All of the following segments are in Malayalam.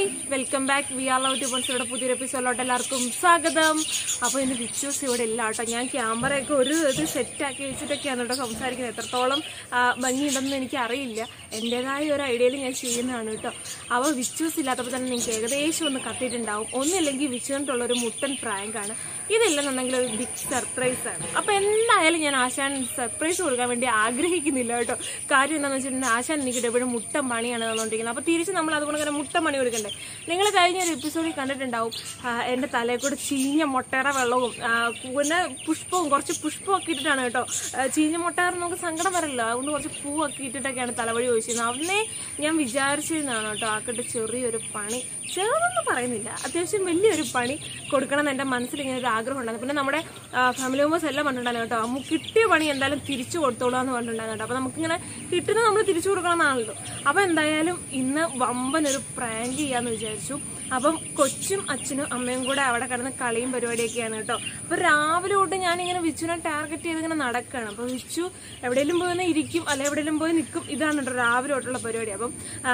Welcome back we are love to പോൺസിയുടെ പുതിയൊരു എപ്പിസോഡിലോട്ട് എല്ലാവർക്കും സ്വാഗതം അപ്പോൾ ഇന്ന് വിച്ചൂസ് ഇവിടെ ഇല്ല കേട്ടോ ഞാൻ ക്യാമറയൊക്കെ ഒരു ഇത് സെറ്റാക്കി വെച്ചിട്ടൊക്കെയാണ് കേട്ടോ സംസാരിക്കുന്നത് എത്രത്തോളം ആ, ഭംഗിയുണ്ടെന്ന് എനിക്ക് അറിയില്ല എൻ്റെതായ ഒരു ഐഡിയയിൽ ഞാൻ ചെയ്യുന്നതാണ് കേട്ടോ അപ്പോൾ വിച്ചൂസ് ഇല്ലാത്തപ്പോൾ തന്നെ നിങ്ങൾക്ക് ഏകദേശം ഒന്ന് കത്തിയിട്ടുണ്ടാവും ഒന്നില്ലെങ്കിൽ വിച്ചുകൊണ്ടുള്ള ഒരു മുട്ടൻ പ്രാങ്കാണ് ഇതില്ലെന്നുണ്ടെങ്കിൽ ഒരു ബിഗ് സർപ്രൈസ് ആണ് അപ്പോൾ എന്തായാലും ഞാൻ ആശാൻ സർപ്രൈസ് കൊടുക്കാൻ വേണ്ടി ആഗ്രഹിക്കുന്നില്ല കേട്ടോ കാര്യം എന്താണെന്ന് വെച്ചിട്ടുണ്ടെങ്കിൽ ആശാൻ എനിക്ക് എപ്പോഴും മുട്ടൻ പണിയാണ് തന്നുകൊണ്ടിരിക്കുന്നത് അപ്പോൾ തിരിച്ച് നമ്മൾ അതുകൊണ്ട് ഇങ്ങനെ മുട്ടൻ പണി കൊടുക്കണ്ടേ നിങ്ങൾ കഴിഞ്ഞ ഒരു എപ്പിസോഡിൽ കണ്ടിട്ടുണ്ടാവും ആ, എൻ്റെ തലയിൽ കൂടെ ചീഞ്ഞ മുട്ടയുടെ വെള്ളവും ആ, പിന്നെ പുഷ്പവും കുറച്ച് പുഷ്പമൊക്കെ ഇട്ടിട്ടാണ് കേട്ടോ ആ, ചീഞ്ഞ മുട്ട നമുക്ക് സങ്കടം വരില്ല അതുകൊണ്ട് കുറച്ച് പൂവൊക്കെ ഇട്ടിട്ടൊക്കെയാണ് തലവഴി ഒഴിച്ചിരുന്നത് അന്നേ ഞാൻ വിചാരിച്ചിരുന്നതാണ് കേട്ടോ ആക്കിട്ട് ചെറിയൊരു പണി ചെറുതൊന്നും പറയുന്നില്ല അത്യാവശ്യം വലിയൊരു പണി കൊടുക്കണം എന്ന് എൻ്റെ മനസ്സിൽ ഇങ്ങനെ ഒരു ആഗ്രഹം ഉണ്ടായിരുന്നു പിന്നെ നമ്മുടെ ഫാമിലി മെമ്പേഴ്സ് എല്ലാം പറഞ്ഞിട്ടുണ്ടായിരുന്നു കേട്ടോ അമ്മ കിട്ടിയ പണി എന്തായാലും തിരിച്ചു കൊടുത്തോളാം എന്ന് പറഞ്ഞിട്ടുണ്ടായിരുന്നു കേട്ടോ അപ്പോൾ നമുക്കിങ്ങനെ കിട്ടുന്നത് നമ്മൾ തിരിച്ചു കൊടുക്കണം എന്നാണല്ലോ അപ്പോൾ എന്തായാലും ഇന്ന് വമ്പൻ ഒരു പ്രാങ്ക് ചെയ്യാന്ന് വിചാരിച്ചു അപ്പം കൊച്ചും അച്ഛനും അമ്മയും കൂടെ അവിടെ കിടന്ന് കളിയും പരിപാടിയൊക്കെയാണ് കേട്ടോ അപ്പോൾ രാവിലെ തൊട്ട് ഞാനിങ്ങനെ വിച്ചുവിനെ ടാർഗറ്റ് ചെയ്ത് ഇങ്ങനെ നടക്കുകയാണ് അപ്പോൾ വിച്ചു എവിടെയെങ്കിലും പോയി ഒന്ന് ഇരിക്കും അല്ലെ എവിടെയെങ്കിലും പോയി നിൽക്കും ഇതാണ് കേട്ടോ രാവിലെ തൊട്ടുള്ള പരിപാടി അപ്പം ആ,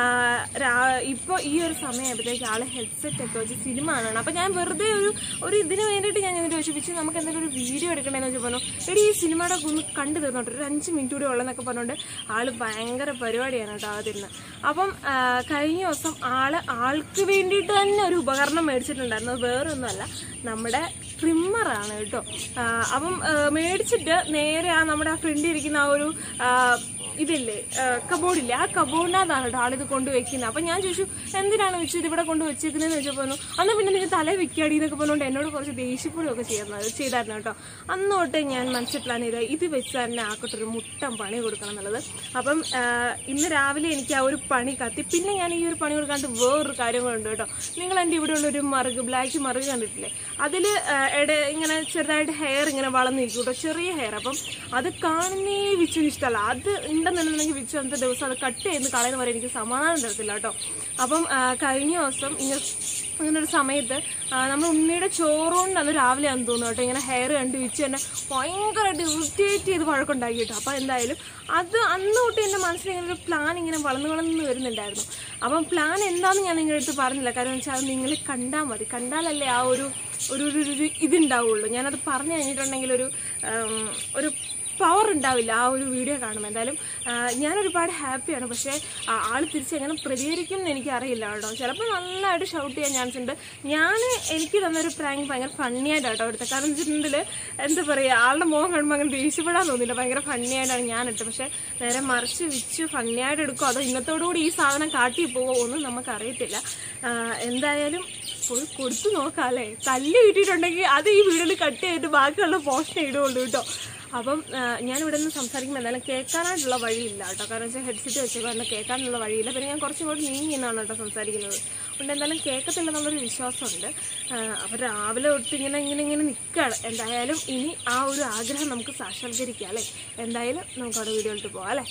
രാ- ഇപ്പോൾ ഈ ഒരു സമയമായപ്പോഴത്തേക്ക് ആള് ഹെഡ്സെറ്റ് ഒക്കെ വെച്ച് സിനിമ കാണണം അപ്പം ഞാൻ വെറുതെ ഒരു ഒരു ഇതിന് വേണ്ടിയിട്ട് ഞാൻ ഇങ്ങനെ ചോദിച്ചു വിച്ചു നമുക്ക് എന്തെങ്കിലും ഒരു വീഡിയോ എടുക്കണമെന്ന് വെച്ച് പറഞ്ഞു എടി ഈ സിനിമയുടെ ഒക്കെ ഒന്ന് കണ്ടു തീർന്നോട്ടെ ഒരു അഞ്ച് മിനിറ്റ് കൂടെ ഉള്ളതെന്നൊക്കെ പറഞ്ഞുകൊണ്ട് ആള് ഭയങ്കര പരിപാടിയാണ് കേട്ടോ അതിരുന്ന് അപ്പം ആ, കഴിഞ്ഞ ദിവസം ആള് ആൾക്ക് വേണ്ടിയിട്ട് തന്നെ ഒരു ഉപകരണം മേടിച്ചിട്ടുണ്ടായിരുന്നു അത് വേറൊന്നുമല്ല നമ്മുടെ ട്രിമ്മറാണ് കേട്ടോ ആ, അപ്പം ആ, മേടിച്ചിട്ട് നേരെ ആ നമ്മുടെ ആ ഫ്രണ്ടിൽ ഇരിക്കുന്ന ആ ഒരു ആ, ഇതില്ലേ കബോർഡില്ലേ ആ കബോർഡിനകത്താണ് കേട്ടോ ആളിത് കൊണ്ട് വെക്കുന്നത് അപ്പം ഞാൻ ചോദിച്ചു എന്തിനാണ് വെച്ചു ഇത് ഇവിടെ കൊണ്ട് വെച്ചേക്കുന്നതെന്ന് വെച്ചപ്പോൾ പറഞ്ഞു അന്ന് പിന്നെ നിങ്ങൾ തല വെക്കാടി എന്നൊക്കെ പറഞ്ഞുകൊണ്ട് എന്നോട് കുറച്ച് ദേഷ്യപ്പെടുകയൊക്കെ ചെയ്യുന്നത് ചെയ്തായിരുന്നു കേട്ടോ അന്ന് തൊട്ട് ഞാൻ മനസ്സിൽ പ്ലാൻ ചെയ്ത ഇത് വെച്ച് തന്നെ ആക്കട്ടെ ഒരു മുട്ടം പണി കൊടുക്കണം എന്നുള്ളത് അപ്പം ആ, ഇന്ന് രാവിലെ എനിക്ക് ആ ഒരു പണി കത്തി പിന്നെ ഞാൻ ഈ ഒരു പണി കൊടുക്കാണ്ട് വേറൊരു കാര്യങ്ങളുണ്ട് കേട്ടോ നിങ്ങൾ എൻ്റെ ഇവിടെ ഉള്ളൊരു മറുക് ബ്ലാക്ക് മറുക് കണ്ടിട്ടില്ലേ അതിൽ ഇട ഇങ്ങനെ ചെറുതായിട്ട് ഹെയർ ഇങ്ങനെ വളർന്നിരിക്കും കേട്ടോ ചെറിയ ഹെയർ അപ്പം അത് കാണുന്നേ വിച്ചുവിന് ഇഷ്ടമല്ല അത് ഉണ്ടെന്നുണ്ടെങ്കിൽ വിച്ചു അന്നത്തെ ദിവസം അത് കട്ട് ചെയ്ത് കളയുന്ന വരെ എനിക്ക് സമാധാനം തരത്തില്ല കേട്ടോ അപ്പം ആ, കഴിഞ്ഞ ദിവസം ഇങ്ങനെ അങ്ങനെ ഒരു സമയത്ത് ആ, നമ്മൾ ഉണ്ണിയുടെ ചോറുകൊണ്ട് അന്ന് രാവിലെ ആണെന്ന് തോന്നുന്നു കേട്ടോ ഇങ്ങനെ ഹെയർ കണ്ട് വിച്ച് തന്നെ ഭയങ്കരമായിട്ട് ഇറിറ്റേറ്റ് ചെയ്ത് വഴക്കുണ്ടാക്കി കേട്ടോ അപ്പം എന്തായാലും അത് അന്ന് തൊട്ട് എൻ്റെ മനസ്സിൽ ഇങ്ങനെ ഒരു പ്ലാൻ ഇങ്ങനെ വളർന്നു വളർന്ന് വരുന്നുണ്ടായിരുന്നു അപ്പം പ്ലാൻ എന്താണെന്ന് ഞാൻ നിങ്ങളുടെ അടുത്ത് പറഞ്ഞില്ല കാരണം വെച്ചാൽ അത് നിങ്ങൾ കണ്ടാൽ മതി കണ്ടാലല്ലേ ആ ഒരു ഒരു ഒരു ഒരു ഇതുണ്ടാവുള്ളൂ ഞാനത് പറഞ്ഞു കഴിഞ്ഞിട്ടുണ്ടെങ്കിൽ ഒരു ഉം, ഒരു പവർ ഉണ്ടാവില്ല ആ ഒരു വീഡിയോ കാണുമ്പോൾ എന്തായാലും ആ, ഞാൻ ഒരുപാട് ഹാപ്പിയാണ് പക്ഷേ ആ, ആള് തിരിച്ച് എങ്ങനെ പ്രതികരിക്കും എന്ന് എനിക്ക് അറിയില്ല കേട്ടോ ചിലപ്പോൾ നല്ലതായിട്ട് ഷൗട്ട് ചെയ്യാൻ ചാൻസ് ഉണ്ട് ഞാൻ എനിക്ക് തന്നൊരു പ്രാങ്ക് ഭയങ്കര ഫണ്ണി ആയിട്ടാട്ടോ എടുത്തത് കാരണം വെച്ചിട്ടുണ്ടെങ്കിൽ എന്താ പറയുക ആളുടെ മുഖം കാണുമ്പോൾ അങ്ങനെ ദേഷ്യപ്പെടാൻ തോന്നില്ല ഭയങ്കര ഫണ്ണി ആയിട്ടാണ് ഞാൻ ഇട്ടത് പക്ഷേ നേരെ മറിച്ച് വിച്ച് ഫണ്ണി ആയിട്ട് എടുക്കുമോ അതോ ഇന്നത്തോടുകൂടി ഈ സാധനം കാട്ടി പോവോ ഒന്നും നമുക്കറിയത്തില്ല ആ, എന്തായാലും പോയി കൊടുത്തു നോക്കാം അല്ലേ തല്ലി കിട്ടിയിട്ടുണ്ടെങ്കിൽ അത് ഈ വീഡിയോയിൽ കട്ട് ചെയ്തിട്ട് ബാക്കിയുള്ള പോസ്റ്റ് ഇടുള്ളൂ കേട്ടോ അപ്പം ആ, ഞാൻ ഇവിടെ നിന്ന് സംസാരിക്കുമ്പോൾ എന്തായാലും കേൾക്കാനായിട്ടുള്ള വഴിയില്ല കേട്ടോ കാരണം വെച്ചാൽ ഹെഡ്സെറ്റ് വെച്ചപ്പോൾ തന്നെ കേൾക്കാനുള്ള വഴിയില്ല പിന്നെ ഞാൻ കുറച്ചും കൂടി നീങ്ങി എന്നാണ് കേട്ടോ സംസാരിക്കുന്നത് അതുകൊണ്ട് എന്തായാലും കേൾക്കത്തില്ലെന്നുള്ളൊരു വിശ്വാസമുണ്ട് അപ്പോൾ രാവിലെ തൊട്ട് ഇങ്ങനെ ഇങ്ങനെ ഇങ്ങനെ നിൽക്കുകയാണ് എന്തായാലും ഇനി ആ ഒരു ആഗ്രഹം നമുക്ക് സാക്ഷാത്കരിക്കാം അല്ലേ എന്തായാലും നമുക്ക് അവിടെ വീഡിയോയിലോട്ട് പോകാം അല്ലേ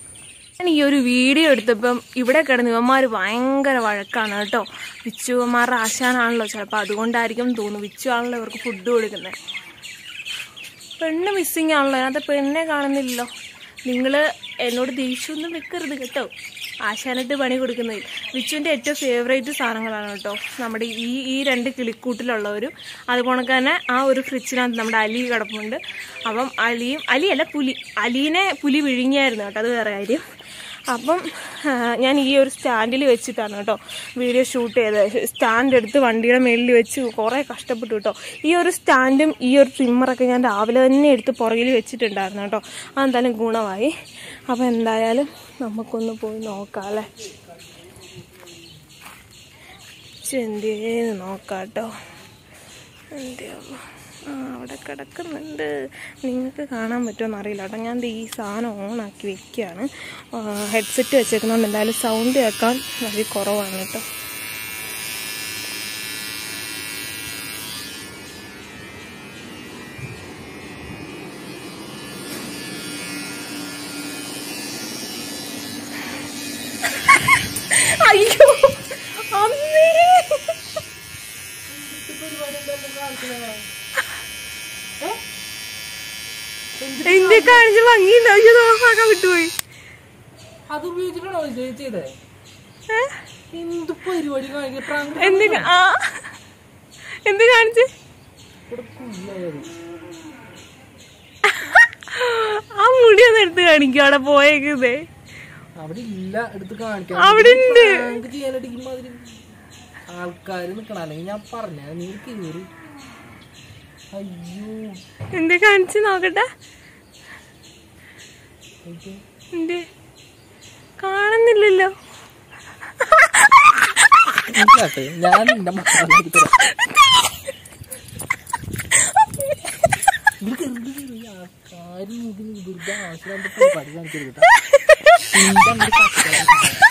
ഞാൻ ഈ ഒരു വീഡിയോ എടുത്തപ്പം ഇവിടെ കിടന്ന് ഇവന്മാർ ഭയങ്കര വഴക്കാണ് കേട്ടോ വിച്ചുവന്മാരുടെ ആശാനാണല്ലോ ചിലപ്പോൾ അതുകൊണ്ടായിരിക്കും തോന്നുന്നു വിച്ചു ആണല്ലോ ഇവർക്ക് ഫുഡ് കൊടുക്കുന്നത് പെണ്ണ് മിസ്സിങ് ആണല്ലോ അതിനകത്ത് പെണ്ണെ കാണുന്നില്ലല്ലോ നിങ്ങൾ എന്നോട് ദേഷ്യമൊന്നും വെക്കരുത് കേട്ടോ ആശാനിട്ട് പണി കൊടുക്കുന്നത് വിച്ചുവിൻ്റെ ഏറ്റവും ഫേവറേറ്റ് സാധനങ്ങളാണ് കേട്ടോ നമ്മുടെ ഈ ഈ രണ്ട് കിളിക്കൂട്ടിലുള്ളവരും അതുപോലെ തന്നെ ആ ഒരു ഫ്രിഡ്ജിനകത്ത് നമ്മുടെ അലി കിടപ്പുണ്ട് അപ്പം അലിയും അലിയല്ല പുലി അലീനെ പുലി വിഴുങ്ങിയായിരുന്നു കേട്ടോ അത് വേറെ കാര്യം അപ്പം ആ, ഞാൻ ഈ ഒരു സ്റ്റാൻഡിൽ വെച്ചിട്ടാണ് കേട്ടോ വീഡിയോ ഷൂട്ട് ചെയ്തത് സ്റ്റാൻഡ് എടുത്ത് വണ്ടിയുടെ മേളിൽ വെച്ച് കുറേ കഷ്ടപ്പെട്ടു കേട്ടോ ഈ ഒരു സ്റ്റാൻഡും ഈ ഒരു ട്രിമ്മറൊക്കെ ഞാൻ രാവിലെ തന്നെ എടുത്ത് പുറകിൽ വെച്ചിട്ടുണ്ടായിരുന്നു കേട്ടോ അതെന്തായാലും ഗുണമായി അപ്പം എന്തായാലും നമുക്കൊന്ന് പോയി നോക്കാം അല്ലേ ചെന്തിയേന്ന് നോക്കാം കേട്ടോ എന്തിയാ ആ അവിടെ കിടക്കുന്നുണ്ട് നിങ്ങൾക്ക് കാണാൻ പറ്റുമോ അറിയില്ല കേട്ടോ ഞാൻ ദേ ഈ സാധനം ഓണാക്കി വെക്കുകയാണ് ഹെഡ്സെറ്റ് വെച്ചേക്കുന്നതുകൊണ്ട് എന്തായാലും സൗണ്ട് കേൾക്കാൻ വളരെ കുറവാണ് കേട്ടോ അയ്യോ അമ്മേ എന്റെ കാണിച്ച ഭംഗിയുണ്ടോ അയ്യോ ഓഫാക്കാൻ വിട്ടുപോയി അത് ഉപയോഗിച്ചിട്ടാണോ ഇത് ചെയ്തത് ഏ? എന്ത് പരിപാടി കാണിക്കുക പ്രാങ്ക് എന്ത് കാ- ആ എന്ത് കാണിച്ച് ഇവിടെ പുല്ലായത് ആ മുടി ഒന്ന് എടുത്ത് കാണിക്കും അവിടെ പോയേക്കുന്നേ അവിടെ ഇല്ല എടുത്ത് കാണിക്കാം അവിടെ ഉണ്ട് പ്രാങ്ക് ചെയ്യാനായിട്ട് ഈ മാതിരി ആൾക്കാര് നിക്കണം അല്ലെങ്കിൽ ഞാൻ പറഞ്ഞ നീ കീറി അയ്യോ എന്ത് കാണിച്ച് നോക്കട്ടെ ഇത് എന്ത് കാണുന്നില്ലല്ലോ എനിക്കട്ടെ, ഞാൻ എന്റെ മക്കളെ എടുത്ത് തരാം. ഇവർക്ക് എന്ത് ചെയ്യും? ഈ ആൾക്കാര് നോക്കി നിന്ന് വെറുതെ ആവശ്യമില്ലാത്ത പരിപാടി കാണിക്കരുത് കേട്ടോ. നിന്റെ അങ്ങോട്ട് കച്ചറ.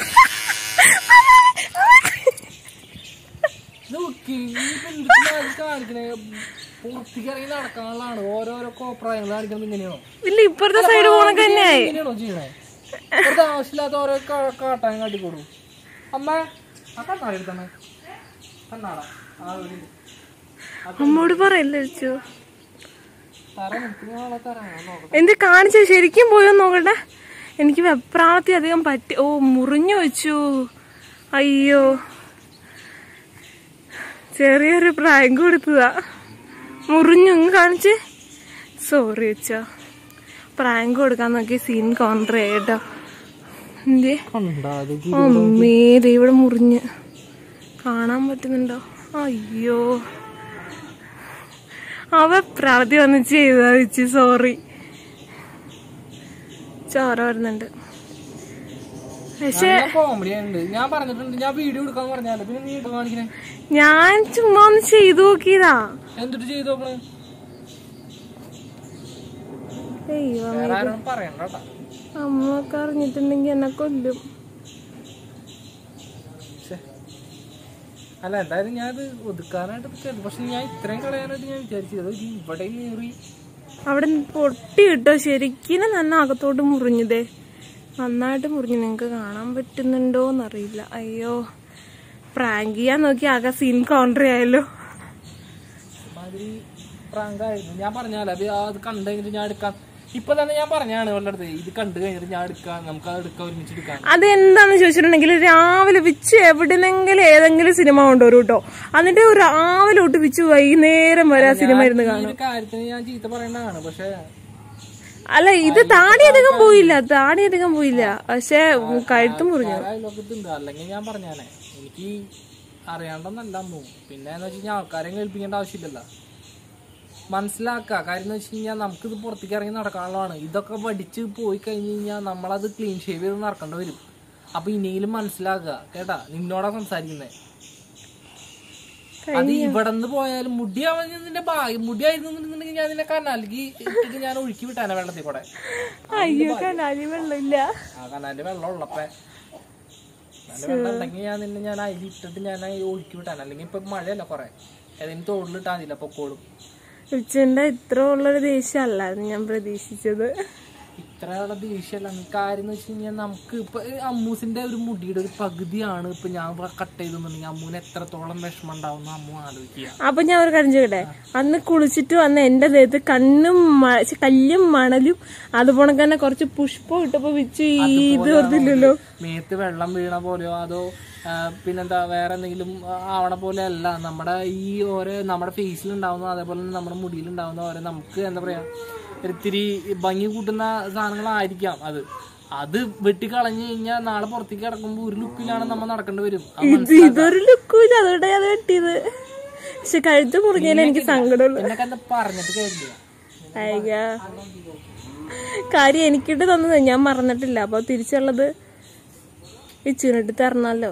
നോക്കി ഇനിയിപ്പോ എന്തിനാ ഇത് കാണിക്കണേ പുറത്തേക്ക് ഇറങ്ങി നടക്കാനുള്ളതാണ് ഓരോരോ കോപ്രായങ്ങൾ കാണിക്കുന്നത് ഇങ്ങനെയാണോ ഇല്ല ഇപ്പുറത്തെ സൈഡ് പോണക്ക് തന്നെയായി ഇങ്ങനെയാണോ ചെയ്യണേ വെറുതെ ആവശ്യമില്ലാത്ത ഓരോ കാ- കാട്ടാൻ കാട്ടിക്കൊടു അമ്മ ആ കണ്ണാടി എടുത്തമ്മ കണ്ണാടാ ആ ഒരു അമ്മോട് പറയല്ലേ വെച്ചു തരാൻ എനിക്ക് നാളെ തരാം നോക്കട്ടെ എന്ത് കാണിച്ച ശരിക്കും പോയോ നോക്കട്ടെ എനിക്ക് വെപ്രാളത്തി അധികം പറ്റി ഓ മുറിഞ്ഞു വെച്ചു അയ്യോ ചെറിയൊരു പ്രായം കൊടുത്തതാ മുറിഞ്ഞു ഇങ്ങ് കാണിച്ച് സോറി വെച്ചോ പ്രാങ്ക് കൊടുക്കാൻ നോക്കി സീൻ കോൺട്ര കേട്ടോ എന്തേ കണ്ടാത് അമ്മേ ദേ ഇവിടെ മുറിഞ്ഞ് കാണാൻ പറ്റുന്നുണ്ടോ അയ്യോ അവ പ്രാർത്ഥി വന്ന് ചെയ്താ വെച്ച് സോറി ചോര വരുന്നുണ്ട് പക്ഷെ കോമഡി ഉണ്ട് ഞാൻ പറഞ്ഞിട്ടുണ്ട് ഞാൻ വീഡിയോ എടുക്കാന്ന് പറഞ്ഞാലോ പിന്നെ നീ ഇട്ട് കാണിക്കണേ ഞാൻ ചുമ്മാ ഒന്ന് ചെയ്തു നോക്കിയതാ എന്തിട്ട് ചെയ്ത് നോക്കണേ അയ്യോ വേറെ ആരോടും പറയണ്ട കേട്ടാ അമ്മക്ക് അറിഞ്ഞിട്ടുണ്ടെങ്കി എന്നെ കൊല്ലും ശ്ശെ. അല്ല എന്തായാലും ഞാൻ ഇത് ഒതുക്കാനായിട്ട് ചെയ്തു പക്ഷെ ഞാൻ ഇത്രയും കളയാനായിട്ട് ഞാൻ വിചാരിച്ചത് ഇത് ഇവിടെ കയറി അവിടെ പൊട്ടി കിട്ടോ ശരിക്കും തന്നെ അകത്തോട്ട് മുറിഞ്ഞതേ നന്നായിട്ട് മുറിഞ്ഞു നിങ്ങക്ക് കാണാൻ പറ്റുന്നുണ്ടോന്നറിയില്ല അയ്യോ പ്രാങ്ക് ചെയ്യാൻ നോക്കി ആകെ സീൻ കൗണ്ടർ ആയല്ലോ മാതിരി പ്രാങ്കായിരുന്നു ഞാൻ പറഞ്ഞാലേ അത് ആ അത് കണ്ടു കഴിഞ്ഞിട്ട് ഞാൻ എടുക്കാം ഇപ്പൊ തന്നെ ഞാൻ പറഞ്ഞാണ് അവളുടെ അടുത്ത് ഇത് കണ്ടു കഴിഞ്ഞിട്ട് ഞാൻ എടുക്കാം നമുക്ക് അത് എടുക്കാം ഒരുമിച്ച് എടുക്കാം അതെന്താന്ന് ചോദിച്ചിട്ടുണ്ടെങ്കിൽ രാവിലെ വിച്ച് എവിടെന്നെങ്കിലും ഏതെങ്കിലും സിനിമ കൊണ്ടുവരും കേട്ടോ എന്നിട്ട് ഒരു രാവിലെ തൊട്ട് വിച്ച് വൈകുന്നേരം വരെ ആ സിനിമ ഇരുന്ന് ഈ കാണും ഒരു കാര്യത്തിന് ഞാൻ ചീത്ത പറയേണ്ടതാണ് പക്ഷെ അല്ല ഇത് താടി അധികം പോയില്ല താടി അധികം പോയില്ല പക്ഷെ കഴുത്തും മുറിഞ്ഞു വേറെ അയൽവക്കത്തുണ്ട് അല്ലെങ്കിൽ ഞാൻ പറഞ്ഞാനേ എനിക്ക് അറിയാണ്ടെന്നല്ല അമ്മു പിന്നെ എന്ന് വെച്ച് കഴിഞ്ഞാൽ ആൾക്കാരെ കേൾപ്പിക്കേണ്ട ആവശ്യമില്ലല്ലോ മനസ്സിലാക്കുക കാര്യം എന്ന് വെച്ച് കഴിഞ്ഞാൽ നമുക്കിത് പുറത്തേക്ക് ഇറങ്ങി നടക്കാനുള്ളതാണ് ഇതൊക്കെ പഠിച്ച് പോയി കഴിഞ്ഞ് കഴിഞ്ഞാൽ നമ്മളത് ക്ലീൻ ഷേവ് ചെയ്ത് നടക്കേണ്ടി വരും അപ്പൊ ഇനിയെങ്കിലും മനസ്സിലാക്കുക കേട്ടാ നിന്നോടാ സംസാരിക്കുന്നേ അത് ഇവിടെ നിന്ന് പോയാലും മുടിയാവാൻ നിന്റെ ഭാഗ്യം മുടിയായിരുന്നുണ്ടെങ്കിൽ ഞാൻ നിന്നെ കനാലിക്ക് ഇട്ടിട്ട് ഞാൻ ഒഴുക്കി വിട്ടാനെ വെള്ളത്തിൽ കൂടെ അയ്യോ കനാലി വെള്ളമില്ല ആ കനാലിൽ വെള്ളം ഉള്ളപ്പേ നല്ല വെള്ളം ഉണ്ടെങ്കിൽ ഞാൻ നിന്നെ ഞാൻ അതിൽ ഇട്ടിട്ട് ഞാൻ അതിൽ ഒഴുക്കി വിട്ടാൻ അല്ലെങ്കിൽ ഇപ്പൊ മഴയല്ല കൊറേ ഏതെങ്കിലും തോടിലിട്ടാ മതില്ല പൊക്കോളും ഉച്ചന്റെ ഇത്ര ഉള്ളൊരു ദേഷ്യം അല്ലായിരുന്നു ഞാൻ പ്രതീക്ഷിച്ചത് ഇത്രയുള്ള ദേഷ്യമല്ല കാര്യം എന്ന് വെച്ച് കഴിഞ്ഞാൽ നമുക്ക് ഇപ്പൊ ഈ അമ്മൂസിന്റെ ഒരു മുടിയുടെ ഒരു പകുതിയാണ് ഇപ്പൊ ഞാൻ കട്ട് ചെയ്തെന്നുണ്ടെങ്കിൽ അമ്മൂന് എത്രത്തോളം വിഷമം ഉണ്ടാവും അമ്മു ആലോചിക്കുക അപ്പൊ ഞാൻ ഒരു കാര്യം ചോദിക്കട്ടെ അന്ന് കുളിച്ചിട്ട് വന്ന എന്റെ ദേഹത്ത് കണ്ണും മ- ഛെ, കല്ലും മണലും അതുപോലെ തന്നെ കുറച്ച് പുഷ്പം ഇട്ടപ്പോ വെച്ച് ഈ ഇത് വെറുതില്ലല്ലോ മേത്ത് വെള്ളം വീണ പോലെയോ അതോ ആ, പിന്നെന്താ വേറെ എന്തെങ്കിലും ആ, ആവണ പോലെ അല്ല നമ്മുടെ ഈ ഓരോ നമ്മുടെ ഫേസിൽ ഉണ്ടാവുന്ന അതേപോലെ തന്നെ നമ്മുടെ മുടിയിൽ ഉണ്ടാവുന്ന ഓരോ നമുക്ക് എന്താ പറയാ ഒരിത്തിരി ഭംഗി കൂട്ടുന്ന സാധനങ്ങളായിരിക്കാം അത് അത് വെട്ടിക്കളഞ്ഞു കഴിഞ്ഞാൽ നാളെ പുറത്തേക്ക് കിടക്കുമ്പോൾ ഒരു ലുക്കിലാണ് നമ്മൾ നടക്കേണ്ടി വരും അത് ഇത് ഇതൊരു ലുക്കൂല അതുകൊണ്ടാ അത് വെട്ടിയത് പക്ഷെ കഴുത്ത് മുറിഞ്ഞാൽ എനിക്ക് സങ്കടമുള്ളു എന്നൊക്കെ എന്താ പറഞ്ഞിട്ട് കേട്ടില്ല അയ്യ കാര്യം എനിക്കിട്ട് തന്നത് ഞാൻ മറന്നിട്ടില്ല അപ്പൊ തിരിച്ചുള്ളത് ഇച്ചിനിട്ട് തരണല്ലോ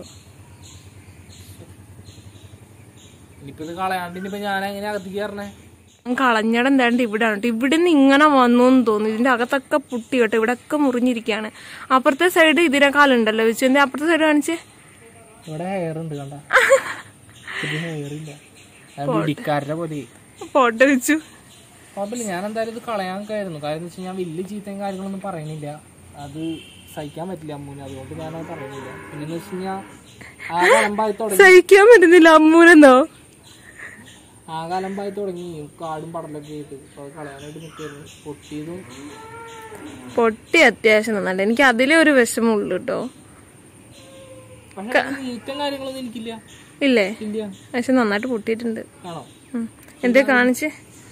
ഇനിയിപ്പോ ഇത് കളയാണ്ട് ഇനിയിപ്പോ ഞാൻ എങ്ങനെ അകത്തേക്ക് കയറണേ കളഞ്ഞടം എന്താണ്ട് ഇവിടെ ആണ് ഇവിടെ നിന്ന് ഇങ്ങനെ വന്നു എന്ന് തോന്നുന്നു ഇതിന്റെ അകത്തൊക്കെ പുട്ടി കേട്ടോ ഇവിടെ ഒക്കെ മുറിഞ്ഞിരിക്കുകയാണ് അപ്പുറത്തെ സൈഡ് ഇതിനേക്കാളുണ്ടല്ലോ വെച്ചു അപ്പുറത്തെ സൈഡ് കാണിച്ചേ ഇവിടെ ഹെയർ ഉണ്ട് കണ്ട ഇത് ഹെയർ ഇല്ല ഇടിക്കാരുടെ പോലെ ഫോട്ടോ വെച്ചു കുഴപ്പമില്ല ഞാൻ എന്തായാലും ഇത് കളയാൻ കയറുന്നു കാര്യം എന്ന് വെച്ചാൽ ഞാൻ വലിയ ചീത്തയും കാര്യങ്ങളൊന്നും പറയുന്നില്ല അത് സഹിക്കാൻ പറ്റില്ല അമ്മൂന് അതുകൊണ്ട് ഞാനത് പറയുന്നില്ല പിന്നെന്ന് വെച്ച് കഴിഞ്ഞാൽ ആ കലമ്പായി തുടങ്ങി സഹിക്കാൻ പറ്റുന്നില്ല അമ്മൂനെന്നോ ആ കലമ്പായി തുടങ്ങി കാടും പടലൊക്കെ ആയിട്ട് അപ്പൊ അത് കളയാനായിട്ട് നിൽക്കായിരുന്നു പൊട്ടിയതും പൊട്ടി അത്യാവശ്യം നന്നല്ല എനിക്ക് അതിലേ ഒരു വിഷമമുള്ളൂ കേട്ടോ പക്ഷെ നീറ്റം കാര്യങ്ങളൊന്നും എനിക്കില്ല ഇല്ലേ ഇല്ല പക്ഷെ നന്നായിട്ട് പൊട്ടിയിട്ടുണ്ട് ആണോ ഉം. എന്തേ കാണിച്ച്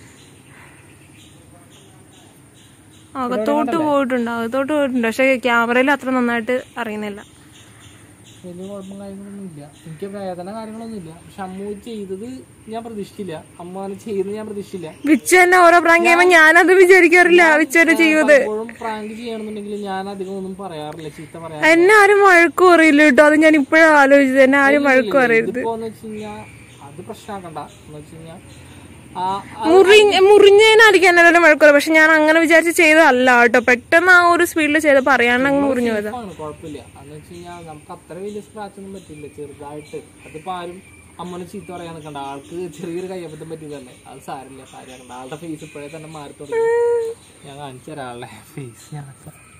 അകത്തോട്ട് പോയിട്ടുണ്ട് അകത്തോട്ട് പോയിട്ടുണ്ട് പക്ഷെ ക്യാമറയിൽ അത്ര നന്നായിട്ട് അറിയുന്നില്ല വലിയ കുഴപ്പം കാര്യങ്ങളൊന്നും ഇല്ല എനിക്ക് വേദന കാര്യങ്ങളൊന്നും ഇല്ല പക്ഷെ അമ്മു ചെയ്തത് ഞാൻ പ്രതീക്ഷിച്ചില്ല അമ്മ അങ്ങനെ ചെയ്യുന്നത് ഞാൻ പ്രതീക്ഷിച്ചില്ല വിച്ചു തന്നെ ഓരോ പ്രാങ്ക് ചെയ്യുമ്പോ ഞാനത് വിചാരിക്കാറില്ല വിച്ചു വരെ ചെയ്യുന്നത് എപ്പോഴും പ്രാങ്ക് ചെയ്യണമെന്നുണ്ടെങ്കിൽ ഞാൻ അധികം ഒന്നും പറയാറില്ല ചീത്ത പറയാറില്ല എന്നെ ആരും വഴക്കും അറിയില്ല കേട്ടോ അത് ഞാൻ ഇപ്പോഴാണ് ആലോചിച്ചത് എന്നെ ആരും വഴക്കും അറിയരുത് ഇതിപ്പോന്ന് വെച്ച് കഴിഞ്ഞാ അത് പ്രശ്നമാക്കണ്ട എന്ന് വെച്ച് കഴിഞ്ഞാ ആ മുറി മുറിഞ്ഞതിനായിരിക്കും എന്നെ വല്ല വഴക്കുറവ് പക്ഷെ ഞാൻ അങ്ങനെ വിചാരിച്ച് ചെയ്തതല്ല കേട്ടോ പെട്ടെന്ന് ആ ഒരു സ്പീഡിൽ ചെയ്തപ്പോ അറിയാണ്ട് അങ്ങ് മുറിഞ്ഞു പോയതാ ആണ് കുഴപ്പമില്ല എന്ന് വെച്ച് കഴിഞ്ഞാൽ നമുക്ക് അത്ര വലിയ സ്ക്രാച്ച് ഒന്നും പറ്റില്ല ചെറുതായിട്ട് അതിപ്പോ ആരും അമ്മനെ ചീത്ത പറയാൻ നിൽക്കണ്ട ആൾക്ക് ചെറിയൊരു കയ്യബദ്ധം പറ്റിയതല്ലേ അത് സാരില്ല കാര്യമാക്കണ്ട ആളുടെ ഫേസ് ഇപ്പോഴേ തന്നെ മാറി തുടങ്ങി ഞാൻ കാണിച്ചു തരാം ആളുടെ ഫേസ് ഞാൻ കാണിച്ചു തരാം.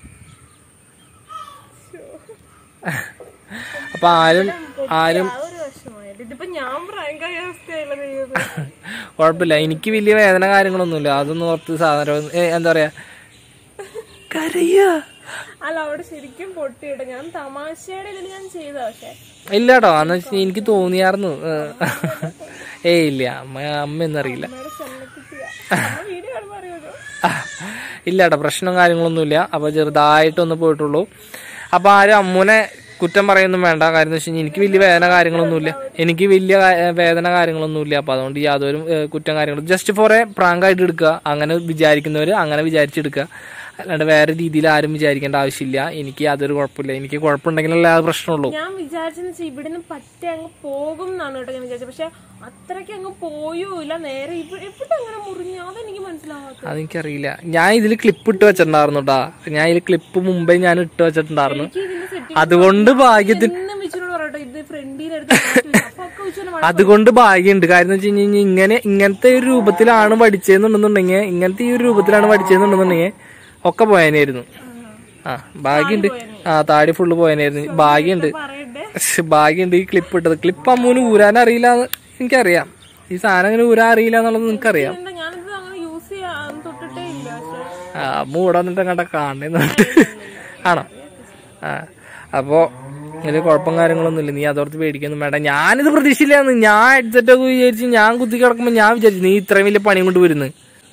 അപ്പൊ ആരും ആരും ഒരു വിഷമായിട്ട് ഇതിപ്പോ ഞാൻ പ്രാങ്കായ അവസ്ഥയല്ല ദൈവമേ. കുഴപ്പമില്ല എനിക്ക് വലിയ വേദന കാര്യങ്ങളൊന്നുമില്ല അതൊന്നും ഓർത്ത് സാധനം ഏ, എന്താ പറയാ കരയാ അല്ല അവിടെ ശരിക്കും പൊട്ടിയിട്ട് ഞാൻ തമാശയുടെ ഇതിൽ ഞാൻ ചെയ്ത പക്ഷെ ഇല്ല കേട്ടോ അന്ന് വെച്ചാ എനിക്ക് തോന്നിയായിരുന്നു ഏ ഇല്ല അമ്മ അമ്മ എന്നറിയില്ല അമ്മയുടെ ചെല്ലക്കുട്ടിയാ വീഡിയോ കാണുമ്പോ അറിയുമല്ലോ ഇല്ല കേട്ടോ പ്രശ്നവും കാര്യങ്ങളൊന്നുമില്ല അപ്പൊ ചെറുതായിട്ടൊന്ന് പോയിട്ടുള്ളൂ അപ്പൊ ആരും അമ്മൂനെ കുറ്റം പറയൊന്നും വേണ്ട കാര്യം എന്ന് വെച്ച് കഴിഞ്ഞാൽ എനിക്ക് വലിയ വേദന കാര്യങ്ങളൊന്നുമില്ല എനിക്ക് വലിയ കാ- ഏ, വേദന കാര്യങ്ങളൊന്നുമില്ല അപ്പൊ അതുകൊണ്ട് യാതൊരു ഏ, കുറ്റം കാര്യങ്ങളും ജസ്റ്റ് ഫോർ എ പ്രാങ്ക് ആയിട്ട് എടുക്കുക അങ്ങനെ വിചാരിക്കുന്നവര് അങ്ങനെ വിചാരിച്ചെടുക്കുക അല്ലാണ്ട് വേറെ രീതിയിൽ ആരും വിചാരിക്കേണ്ട ആവശ്യമില്ല എനിക്ക് യാതൊരു കുഴപ്പമില്ല എനിക്ക് കുഴപ്പമുണ്ടെങ്കിലല്ലേ അത് പ്രശ്നമുള്ളൂ ഞാൻ വിചാരിച്ചെന്ന് വെച്ചാൽ ഇവിടുന്ന് പറ്റേ അങ്ങ് പോകും എന്നാണ് കേട്ടോ ഞാൻ വിചാരിച്ചത് പക്ഷെ അത്രയ്ക്ക് അങ്ങ് പോയൂല നേരെ ഇവിടെ എവിടെ അങ്ങനെ മുറിഞ്ഞു അതെനിക്ക് മനസ്സിലാവാത്ത അതെനിക്കറിയില്ല ഞാൻ ഇതിൽ ക്ലിപ്പ് ഇട്ട് വെച്ചിട്ടുണ്ടായിരുന്നു കേട്ടാ ഞാൻ ഇതിൽ ക്ലിപ്പ് മുമ്പേ ഞാൻ ഇട്ട് വെച്ചിട്ടുണ്ടായിരുന്നു എനിക്ക് ഇതിന്റെ സെറ്റ് അതുകൊണ്ട് ഭാഗ്യത്തിന് എന്നും വെച്ചിനോട് പറയട്ടോ ഇത് ഫ്രണ്ടിലെടുത്ത് അപ്പൊ ഒക്കെ വെച്ചാൽ അതുകൊണ്ട് ഭാഗ്യമുണ്ട് കാര്യം എന്ന് വെച്ച് കഴിഞ്ഞാൽ ഇങ്ങനെ ഇങ്ങനത്തെ ഒരു രൂപത്തിലാണ് പഠിച്ചതെന്നുണ്ടെന്നുണ്ടെങ്കിൽ ഇങ്ങനത്തെ ഈ ഒരു രൂപത്തിലാണ് പഠിച്ചതെന്നുണ്ടെന്നുണ്ടെങ്കിൽ ഒക്കെ പോയനായിരുന്നു ആ ഭാഗ്യമുണ്ട് ആ താടി ഫുള്ള് പോയനായിരുന്നു ഭാഗ്യമുണ്ട് പറയണ്ടേ ശ്ശ്, ഭാഗ്യമുണ്ട് ഈ ക്ലിപ്പ് ഇട്ടത് ക്ലിപ്പ് അമ്മൂന് ഊരാൻ അറിയില്ല എന്ന് എനിക്കറിയാം ഈ സാധനം അങ്ങനെ ഊരാൻ അറിയില്ല എന്നുള്ളത് നിനക്കറിയാം എന്താ ഞാനിത് അങ്ങനെ യൂസ് ചെയ്യാൻ തൊട്ടിട്ടേ ഇല്ല പക്ഷെ ആ അമ്മ ഇവിടെ വന്നിട്ട് അങ്ങോട്ട് കാണുന്നുണ്ട് ആണോ ആ അപ്പോ ഇതിൽ കുഴപ്പം കാര്യങ്ങളൊന്നും ഇല്ല നീ അതോർത്ത് പേടിക്കൊന്നും വേണ്ട ഞാനിത് പ്രതീക്ഷയില്ലാന്ന് ഞാൻ ഹെഡ്സെറ്റ് ഒക്കെ വിചാരിച്ച് ഞാൻ കുത്തി കിടക്കുമ്പോ ഞാൻ വിചാരിച്ചു നീ ഇത്രയും വലിയ പണി കൊണ്ട് വരുന്നു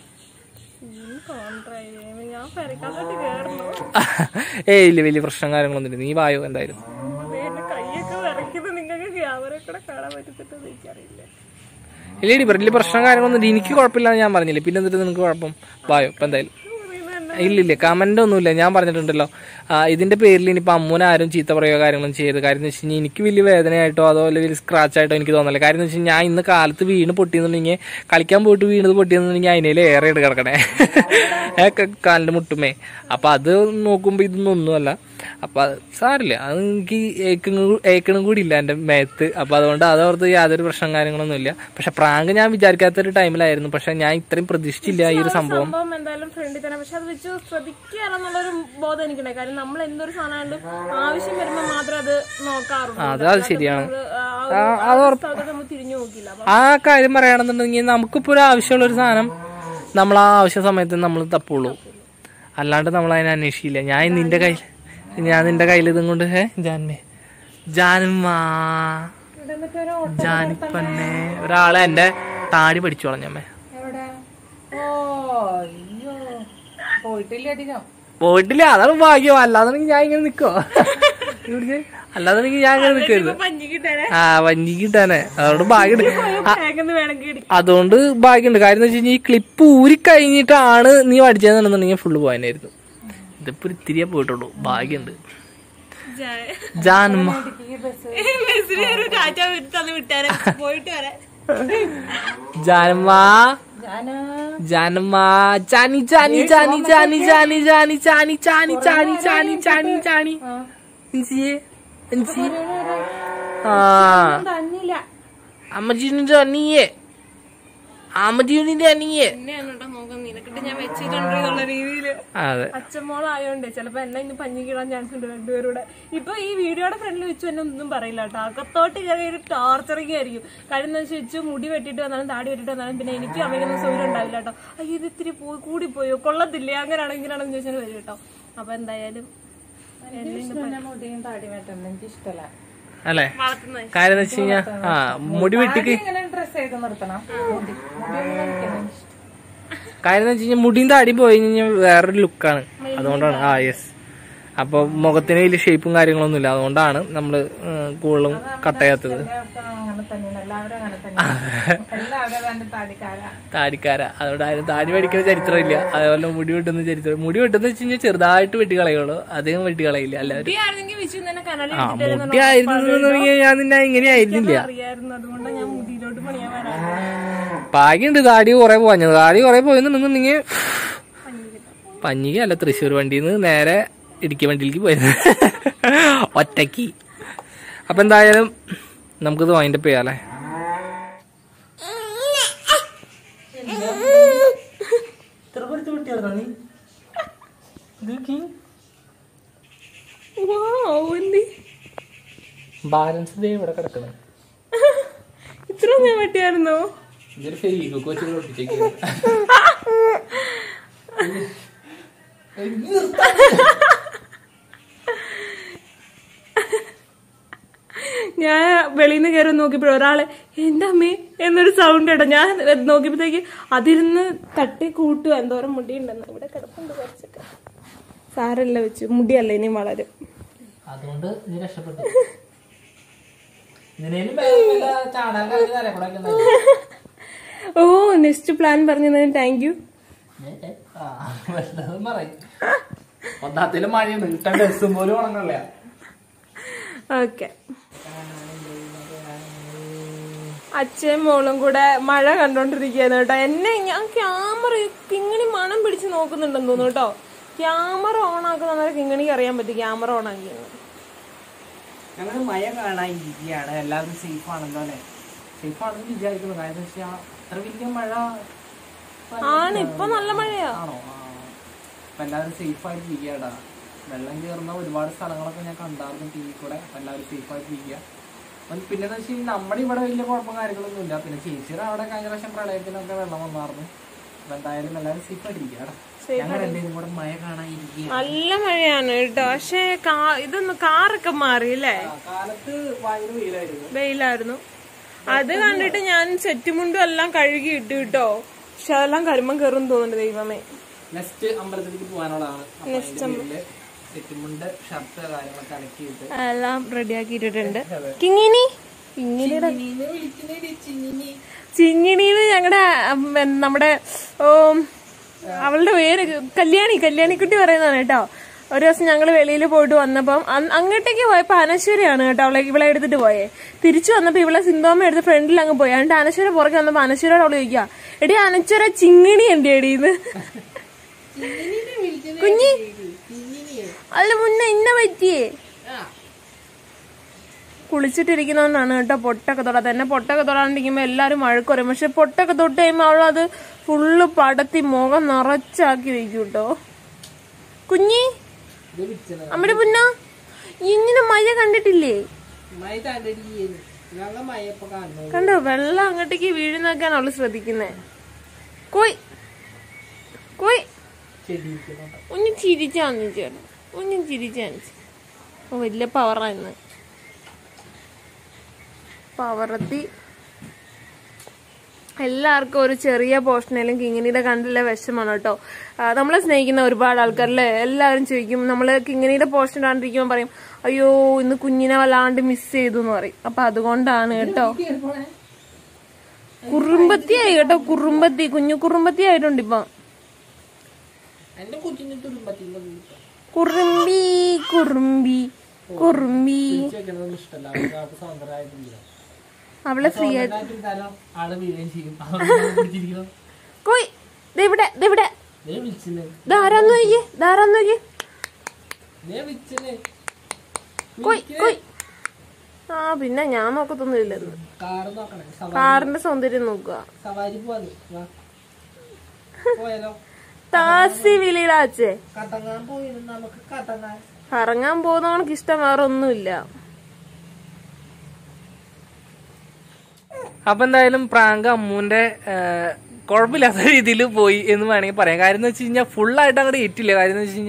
കോൺട്രൈ ഞാൻ പെരക്കാത്തോട്ട് കേറണോ ഏയ് ഇല്ല വലിയ പ്രശ്നം കാര്യങ്ങളൊന്നും ഇല്ല നീ വായോ എന്തായാലും ദേ, എന്റെ കൈയൊക്കെ വിറയ്ക്കുന്നത് നിങ്ങൾക്ക് ക്യാമറ കൂടെ കാണാൻ പറ്റത്തിട്ടെന്ന് എനിക്കറിയില്ല ഇല്ലേടി വലിയ പ്രശ്നം കാര്യങ്ങളൊന്നും ഇല്ല എനിക്ക് കുഴപ്പമില്ല ഞാൻ പറഞ്ഞില്ലേ പിന്നെ എന്നിട്ട് നിനക്ക് കുഴപ്പം വായോ ഇപ്പൊ എന്തായാലും മുറിയുന്നത് തന്നെ ഇല്ലില്ല കമന്റ് ഒന്നുമില്ല ഞാൻ പറഞ്ഞിട്ടുണ്ടല്ലോ ആ, ഇതിന്റെ പേരിൽ ഇനിയിപ്പോ അമ്മൂനെ ആരും ചീത്ത പറയുകയോ കാര്യങ്ങളും ചെയ്ത് കാര്യം എന്ന് വെച്ച് കഴിഞ്ഞാൽ എനിക്ക് വലിയ വേദനയായിട്ടോ അതോ അല്ലെങ്കിൽ സ്ക്രാച്ച് ആയിട്ടോ എനിക്ക് തോന്നില്ല കാര്യം എന്ന് വെച്ച് കഴിഞ്ഞാൽ ഞാൻ ഇന്ന് കാലത്ത് വീണ് പൊട്ടിയെന്നുണ്ടെങ്കിൽ കളിക്കാൻ പോയിട്ട് വീണത് പൊട്ടിയെന്നുണ്ടെങ്കിൽ അതിനേൽ ഏറെ ഇട്ട് കിടക്കണേ ഏ, ക- കാലിന്റെ മുട്ടുമേ അപ്പൊ അത് നോക്കുമ്പോ ഇതൊന്നും ഒന്നുമല്ല അപ്പൊ അത് സാരില്ല അത് എനിക്ക് ഏക്കണ ഏക്കണും കൂടി ഇല്ല എന്റെ മേത്ത് അപ്പൊ അതുകൊണ്ട് അതോർത്ത് യാതൊരു പ്രശ്നം കാര്യങ്ങളൊന്നും ഇല്ല പക്ഷെ പ്രാങ്ക് ഞാൻ വിചാരിക്കാത്തൊരു ടൈമിലായിരുന്നു പക്ഷെ ഞാൻ ഇത്രയും പ്രതീക്ഷിച്ചില്ല ഈ ഒരു സംഭവം സംഭവം എന്തായാലും ഫ്രണ്ടിൽ തന്നെ പക്ഷെ അത് വെച്ച് ശ്രദ്ധിക്കാറെന്നുള്ളൊരു ബോധം എനിക്കുണ്ടായി കാര്യം നമ്മൾ എന്തൊരു സാധനമായാലും ആവശ്യം വരുമ്പോൾ മാത്രമേ അത് നോക്കാറുള്ളൂ അത് അത് ശരിയാണ് അത് ആ ഒരു- ആ ഒരു സ്ഥലത്തോട്ട് നമ്മൾ തിരിഞ്ഞു നോക്കില്ല അപ്പൊ ആ കാര്യം പറയുകയാണെന്നുണ്ടെങ്കിൽ നമുക്കിപ്പോൾ ഒരു ആവശ്യമുള്ള ഒരു സാധനം നമ്മൾ ആ ആവശ്യ സമയത്ത് നമ്മൾ തപ്പുള്ളൂ അല്ലാണ്ട് നമ്മൾ അതിനെ അന്വേഷിക്കില്ല ഞാൻ നിന്റെ കയ്യിൽ ഞാൻ നിന്റെ കയ്യിൽ ഇതും കൊണ്ട് ഹേ ജാൻമേ ജാനുമാ ഇവിടെ മറ്റൊരു ജാനിപ്പന്നെ ഒരാളെ എന്റെ താടി പഠിച്ചു കളഞ്ഞമ്മേ എവിടെ ഓ അയ്യോ പോയിട്ടില്ല അധികം പോയിട്ടില്ല അതാണ് ഭാഗ്യം അല്ലാതാണെങ്കിൽ ഞാൻ ഇങ്ങനെ നിക്കോ ഇവിടുന്ന് അല്ലാതാണെങ്കിൽ ഞാൻ ഇങ്ങനെ നിക്കരുത് പഞ്ഞിക്കിട്ടേ ആ വഞ്ചി കിട്ടാനെ അതുകൊണ്ട് ഭാഗ്യമുണ്ട് ആ, വേഗം വേണമെങ്കിൽ ഇടി അതുകൊണ്ട് ഭാഗ്യമുണ്ട് കാര്യം എന്ന് വെച്ച് കഴിഞ്ഞാൽ ഈ ക്ലിപ്പ് ഊരി കഴിഞ്ഞിട്ടാണ് നീ പഠിച്ചതെന്നുണ്ടെന്നുണ്ടെങ്കിൽ ഫുള്ള് പോയനായിരുന്നു ഇതിപ്പോ ഒരു ഇത്തിരിയേ പോയിട്ടുള്ളൂ ഭാഗ്യമുണ്ട് ജയ- ജാനുമ്മ ഈ ബസ്സിന് ഒരു ടാറ്റ തന്ന് വിട്ടാരെ പോയിട്ട് വരാൻ ജാനുമ്മ ഞാന് ജാനുമ്മ ചാനി ചാനി ചാനി ചാനി ചാനി ചാനി ചാനി ചാനി ചാനി ചാനി ചാനി ചാനി എന്തിയെ എന്തി ആ തന്നില്ല അമ്മജീനിന്റെ അനിയെ അമ്മജീനിന്റെ അനിയെ എന്നെയാണ് കേട്ടോ നോക്കാൻ നിനക്കിട്ട് ഞാൻ വെച്ചിട്ടുണ്ട് എന്നുള്ള രീതിയില് അതെ അച്ഛമ്മോളായോണ്ടേ ചിലപ്പോ എന്നെ ഇന്ന് പഞ്ഞിക്കിടാൻ ചാൻസ് ഉണ്ട് രണ്ടുപേരുടെ ഇപ്പൊ ഈ വീഡിയോയുടെ ഫ്രണ്ടിൽ വെച്ചു എന്നെ ഒന്നും പറയില്ല കേട്ടോ അകത്തോട്ട് കയറി ഒരു ടോർച്ചറിങ് ആയിരിക്കും കാര്യം എന്താ വെച്ചു മുടി വെട്ടിട്ട് വന്നാലും താടി വെട്ടിട്ട് വന്നാലും പിന്നെ എനിക്ക് അമ്മയ്ക്കൊന്നും സൗകര്യം ഉണ്ടാവില്ല കേട്ടോ അയ്യോ ഇത് ഇത്തിരി പോയി കൂടി പോയോ കൊള്ളത്തില്ലേ അങ്ങനെയാണോ ഇങ്ങനെയാണെന്ന് ചോദിച്ചാൽ വരും കേട്ടോ അപ്പൊ എന്തായാലും എന്നെ ഇന്ന് ഇഷ്ടമല്ല മുടിയും താടി വെട്ടണം എനിക്ക് ഇഷ്ടമല്ല അല്ലേ വളർത്തുന്നത് കാര്യം എന്ന് വെച്ച് കഴിഞ്ഞാ ആ മുടി വെട്ടിക്ക് ഇങ്ങനെ ഡ്രസ് ചെയ്ത് നിർത്തണം മുടി മുടിയൊന്നും വലിക്കണം. കാര്യം എന്ന് വെച്ച് കഴിഞ്ഞാൽ മുടിയും താടിയും പോയി കഴിഞ്ഞാൽ വേറൊരു ലുക്കാണ് അതുകൊണ്ടാണ് ആ യെസ് അപ്പൊ മുഖത്തിന് വലിയ ഷേപ്പും കാര്യങ്ങളൊന്നും ഇല്ല അതുകൊണ്ടാണ് നമ്മള് കൂടുതലും കട്ട് ചെയ്യാത്തത് എല്ലാവർക്കും അങ്ങനെ തന്നെയാണ് എല്ലാവരും അങ്ങനെ തന്നെയാണ് എല്ലാവരും തന്നെ താടിക്കാരാ താടിക്കാര അതുകൊണ്ട് ആരും താടി പഠിക്കുന്ന ചരിത്രമില്ല അതേപോലെ മുടി വെട്ടുന്ന ചരിത്രം മുടി വെട്ടുന്ന വെച്ച് കഴിഞ്ഞാൽ ചെറുതായിട്ട് വെട്ടി കളയുള്ളൂ അധികം വെട്ടി കളയില്ല എല്ലാവരും മുടിയായിരുന്നെങ്കിൽ വിഷു തന്നെ കനലിൽ ആ മുടി ആയിരുന്നു ഞാൻ നിന്നെ ഇങ്ങനെ ആയിരുന്നില്ല അറിയായിരുന്നു അതുകൊണ്ട് ഞാൻ മുടിയിലോട്ട് പണിയാൻ വരാം ഭാഗ്യമുണ്ട് താടി കുറെ പോഞ്ഞത് താടി കുറെ പോയെന്നുണ്ടെന്നുണ്ടെങ്കിൽ പഞ്ഞിക്ക് അല്ല തൃശ്ശൂർ വണ്ടിയിൽ നിന്ന് നേരെ ഇടുക്കി വണ്ടിയിലേക്ക് പോയത് ഒറ്റയ്ക്ക് അപ്പൊ എന്തായാലും നമുക്കിത് വൈൻഡപ്പ് ചെയ്യാല്ലേ ബാലൻസ് ഇവിടെ കിടക്കണം ഇത്ര ഞാൻ വെട്ടിയായിരുന്നോ ഇതൊരു ഫെരീക്ക് കൊച്ചു ഒട്ടിച്ചേക്ക് ഞാൻ വെളിയിൽ നിന്ന് കയറി നോക്കിയപ്പോഴും ഒരാള് എന്റെ അമ്മേ എന്നൊരു സൗണ്ട് കേട്ടോ ഞാൻ നോക്കിയപ്പോഴത്തേക്ക് അതിരുന്ന് തട്ടി കൂട്ടുക എന്തോരം മുടി ഉണ്ടെന്ന് ഇവിടെ കിടപ്പുണ്ട് കുറച്ചൊക്കെ സാരല്ല വെച്ച് മുടിയല്ല ഇനിയും വളരും അതുകൊണ്ട് നീ രക്ഷപ്പെട്ടു ഇതിനേലും ചാടാൻ കളി തലക്കൂടെ ഓ നെക്സ്റ്റ് പ്ലാൻ പറഞ്ഞതിന് താങ്ക് യു പറയും ഒന്നാത്തിലും മഴയുണ്ട് ഇട്ട ഡ്രസ്സും പോലും ഉണങ്ങല്ല ഓക്കെ അച്ഛയും മോളും കൂടെ മഴ കണ്ടോണ്ടിരിക്കുകയാണ് കേട്ടോ എന്നെ ഞാൻ ക്യാമറ കിങ്ങിണി മണം പിടിച്ച് നോക്കുന്നുണ്ടെന്ന് തോന്നുന്നു കേട്ടോ ക്യാമറ ഓൺ ആക്കുന്ന കിങ്ങിണിക്ക് അറിയാൻ പറ്റും ക്യാമറ ഓൺ ആക്കിയെന്ന് ഞങ്ങൾ മഴ കാണാൻ ഇരിക്കുകയാണ് എല്ലാവരും സേഫ് ആണല്ലോ അല്ലെ സേഫ് ആണെന്ന് വിചാരിക്കുന്നു കാര്യം എന്ന് വെച്ചാൽ അത്ര വലിയ മഴ ആണ് ഇപ്പൊ നല്ല മഴയാ ആണോ ആ. അപ്പൊ എല്ലാവരും സേഫ് ആയിട്ട് ഇരിക്കടാ വെള്ളം കയറുന്ന ഒരുപാട് സ്ഥലങ്ങളൊക്കെ ഞാൻ കണ്ടായിരുന്നു ടി വി കൂടെ അപ്പൊ എല്ലാവരും സേഫ് ആയിട്ട് ഇരിക്കുക അപ്പം പിന്നെന്ന് വെച്ച് കഴിഞ്ഞാൽ നമ്മുടെ ഇവിടെ വലിയ കുഴപ്പം കാര്യങ്ങളൊന്നും ഇല്ല പിന്നെ ചേച്ചിയുടെ അവിടെ കഴിഞ്ഞ പ്രാവശ്യം പ്രളയത്തിനൊക്കെ വെള്ളം വന്നായിരുന്നു അപ്പൊ എന്തായാലും എല്ലാവരും സേഫ് ആയിട്ട് ഇരിക്കടാ ഞങ്ങൾ എന്തെങ്കിലും കൂടെ മഴ കാണാൻ ഇരിക്കുക നല്ല മഴയാണ് കേട്ടോ പക്ഷെ ഇതൊന്ന് കാറൊക്കെ മാറി അല്ലേ കാലത്ത് ഭയങ്കര വെയിലായിരുന്നു വെയിലായിരുന്നു അത് കണ്ടിട്ട് ഞാൻ സെറ്റ് മുണ്ടും എല്ലാം കഴുകി ഇട്ടു കേട്ടോ പക്ഷെ അതെല്ലാം കരുമ്പം കയറും തോന്നുന്നുണ്ട് ദൈവമേ നെക്സ്റ്റ് അമ്പലത്തിലേക്ക് പോകാനുള്ളതാണ് അപ്പൊ അതിന്റെ പേരില് സെറ്റുമുണ്ട് ഷർട്ട് കാര്യങ്ങളൊക്കെ അലക്കിയിട്ട് എല്ലാം റെഡിയാക്കി ഇട്ടിട്ടുണ്ട് കിങ്ങിനി കിങ്ങിനിയുടെ ചിങ്ങിണിന്ന് ഞങ്ങളുടെ നമ്മുടെ ഓ അവളുടെ പേര് കല്യാണി കല്യാണിക്കുട്ടി പറയുന്നതാണ് കേട്ടോ ഒരു ദിവസം ഞങ്ങൾ വെളിയിൽ പോയിട്ട് വന്നപ്പം അന്ന് അങ്ങോട്ടേക്ക് പോയപ്പോ അനശ്വരയാണ് കേട്ടോ അവളെ ഇവളെ എടുത്തിട്ട് പോയേ തിരിച്ചു വന്നപ്പോ ഇവളെ സിന്തോമ എടുത്ത് ഫ്രണ്ടിൽ അങ്ങ് പോയി എന്നിട്ട് അനശ്വര പുറകെ വന്നപ്പോ അനശ്വരോട് അവള് ചോദിക്കുക എടി അനശ്വര ചിങ്ങിണി എന്റെ എടീന്ന് കുഞ്ഞി അല്ല മുന്നേ ഇന്ന പറ്റിയേ കുളിച്ചിട്ടിരിക്കുന്നോണ്ടാണ് കേട്ടോ പൊട്ടൊക്കെ തൊടാത്ത എന്നെ പൊട്ടൊക്കെ തൊടാണ്ടിരിക്കുമ്പോ എല്ലാരും വഴക്ക് പറയും പക്ഷെ പൊട്ടൊക്കെ തൊട്ട് കഴിയുമ്പോ അവളത് ഫുള്ള് പടത്തി മുഖം നിറച്ചാക്കി വെക്കും കേട്ടോ കുഞ്ഞി ഇത് വിളിച്ചത് അമ്മയുടെ പുന്ന ഇങ്ങനെ മഴ കണ്ടിട്ടില്ലേ മഴ താണ്ടി ഞങ്ങൾ മഴ ഇപ്പൊ കാണുന്നു കണ്ടോ വെള്ളം അങ്ങോട്ടേക്ക് വീഴുന്നൊക്കെയാണ് അവള് ശ്രദ്ധിക്കുന്നേ കോയ് കോയ് ചെടി ഒന്ന് ചിരിച്ചാന്ന് ചേട്ടാ ഒന്ന് ചിരിച്ചാന്ന് ഓ വലിയ പവറാന്ന് പവർത്തി എല്ലാവർക്കും ഒരു ചെറിയ പോർഷനേലും കിങ്ങിനിയുടെ കണ്ടില്ല വിഷമാണ് കേട്ടോ ആ, നമ്മളെ സ്നേഹിക്കുന്ന ഒരുപാട് ആൾക്കാരല്ലേ എല്ലാവരും ചോദിക്കും നമ്മള് കിങ്ങിനിയുടെ പോർഷൻ ഇടാണ്ടിരിക്കുമ്പോൾ പറയും അയ്യോ ഇന്ന് കുഞ്ഞിനെ വല്ലാണ്ട് മിസ് ചെയ്തു എന്ന് പറയും അപ്പൊ അതുകൊണ്ടാണ് കേട്ടോ കുറുമ്പത്തിയായി കേട്ടോ കുറുമ്പത്തി കുഞ്ഞു കുറുമ്പത്തി ആയിട്ടുണ്ട് ഇപ്പൊ എന്റെ കുഞ്ഞിന് തുരുമ്പത്തില്ല കുറുമ്പി കുറുമ്പി കുറുമ്പി വെക്കണതൊന്നും ഇഷ്ടമല്ല അവർക്ക് അവർക്ക് സ്വതന്ത്രമായിട്ടില്ല അവളെ ഫ്രീ ആയിട്ട് സ്വതന്ത്രമായിട്ടിരുന്നാലും ആള് വീഴുകയും ചെയ്യും അതുകൊണ്ട് പിടിച്ചിരിക്കണം കോയ് ദേ ഇവിടെ ദേ ഇവിടെ ദേ വിളിച്ചില്ലേ ധാരാന്ന് നോക്കിയേ ധാരാന്ന് നോക്കിയേ ദേ വിളിച്ചില്ലേ കോയ് കോയ് ആ പിന്നെ ഞാൻ നോക്കത്തൊന്നുമില്ലെന്ന് കാറ് നോക്കണേ സവാ- കാറിന്റെ സൗന്ദര്യം നോക്കുക സവാരി പോവാന്ന് വാ പോയാലോ താസി വിളിയിലാച്ചേ കത്തങ്ങാൻ പോയിരുന്നു നമുക്ക് കത്തങ്ങാൻ കറങ്ങാൻ പോകുന്നവർക്ക് ഇഷ്ടം വേറെ ഒന്നുമില്ല അപ്പൊ എന്തായാലും പ്രാങ്ക് അമ്മൂന്റെ ആ, കുഴപ്പമില്ലാത്ത രീതിയിൽ പോയി എന്ന് വേണമെങ്കിൽ പറയാം കാര്യം എന്ന് വെച്ച് കഴിഞ്ഞാൽ ഫുൾ ആയിട്ട് അങ്ങോട്ട് ഏറ്റില്ല കാര്യം എന്ന് വെച്ച് കഴിഞ്ഞാൽ